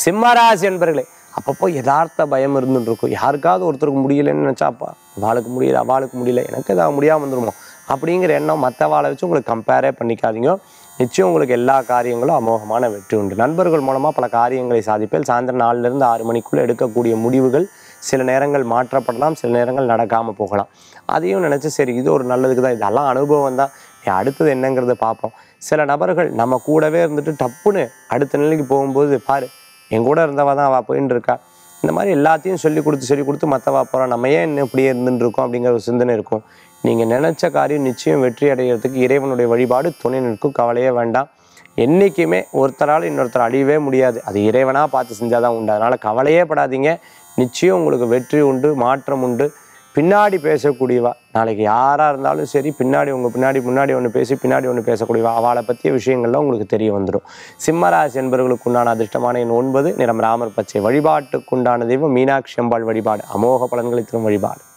சிம்மராசி என்பர்களே அப்பப்போ யதார்த்த பயம் இருந்துட்டு இருக்கும் யாருக்காவது ஒருத்தருக்கு முடியலன்னு நினச்சாப்பா அவளுக்கு முடியல அவளுக்கு முடியல எனக்கு ஏதாவது முடியாமல் வந்துருமோ அப்படிங்கிற எண்ணம் மற்ற வாழை வச்சு உங்களுக்கு கம்பேரே பண்ணிக்காதீங்க நிச்சயம் உங்களுக்கு எல்லா காரியங்களும் அமோகமான வெற்றி உண்டு நண்பர்கள் மூலமாக பல காரியங்களை சாதிப்பேன் சாயந்தரம் நாலுலேருந்து ஆறு மணிக்குள்ளே எடுக்கக்கூடிய முடிவுகள் சில நேரங்கள் மாற்றப்படலாம் சில நேரங்கள் நடக்காமல் போகலாம் அதையும் நினச்சி சரி இது ஒரு நல்லதுக்கு தான் இதெல்லாம் அனுபவம் தான் நீ அடுத்தது என்னங்கிறத பார்ப்போம் சில நபர்கள் நம்ம கூடவே இருந்துட்டு டப்புன்னு அடுத்த நிலைக்கு போகும்போது பாரு என் கூட இருந்தவா தான் அவள் போயின்னு இருக்கா இந்த மாதிரி எல்லாத்தையும் சொல்லி கொடுத்து சொல்லி கொடுத்து மற்றவா போகிறோம் நம்ம ஏன் இன்னும் இப்படியே இருந்துட்டு இருக்கோம் அப்படிங்கிற ஒரு சிந்தனை இருக்கும் நீங்கள் நினச்ச காரியம் நிச்சயம் வெற்றி அடைகிறதுக்கு இறைவனுடைய வழிபாடு துணை நிற்கும் கவலையே வேண்டாம் என்றைக்குமே ஒருத்தரால் இன்னொருத்தர் அழியவே முடியாது அது இறைவனாக பார்த்து செஞ்சால் தான் உண்டு அதனால் கவலையே படாதீங்க நிச்சயம் உங்களுக்கு வெற்றி உண்டு மாற்றம் உண்டு பின்னாடி பேசக்கூடியவா நாளைக்கு யாராக இருந்தாலும் சரி பின்னாடி உங்கள் பின்னாடி முன்னாடி ஒன்று பேசி பின்னாடி ஒன்று பேசக்கூடியவா அவளை பற்றிய விஷயங்கள்லாம் உங்களுக்கு தெரிய வந்துடும் சிம்மராசி என்பவர்களுக்கு உண்டான அதிர்ஷ்டமான எண் ஒன்பது நிறம் ராமர் பச்சை வழிபாட்டுக்குண்டான தெய்வம் மீனாட்சி அம்பாள் வழிபாடு அமோக பலன்களை தரும் வழிபாடு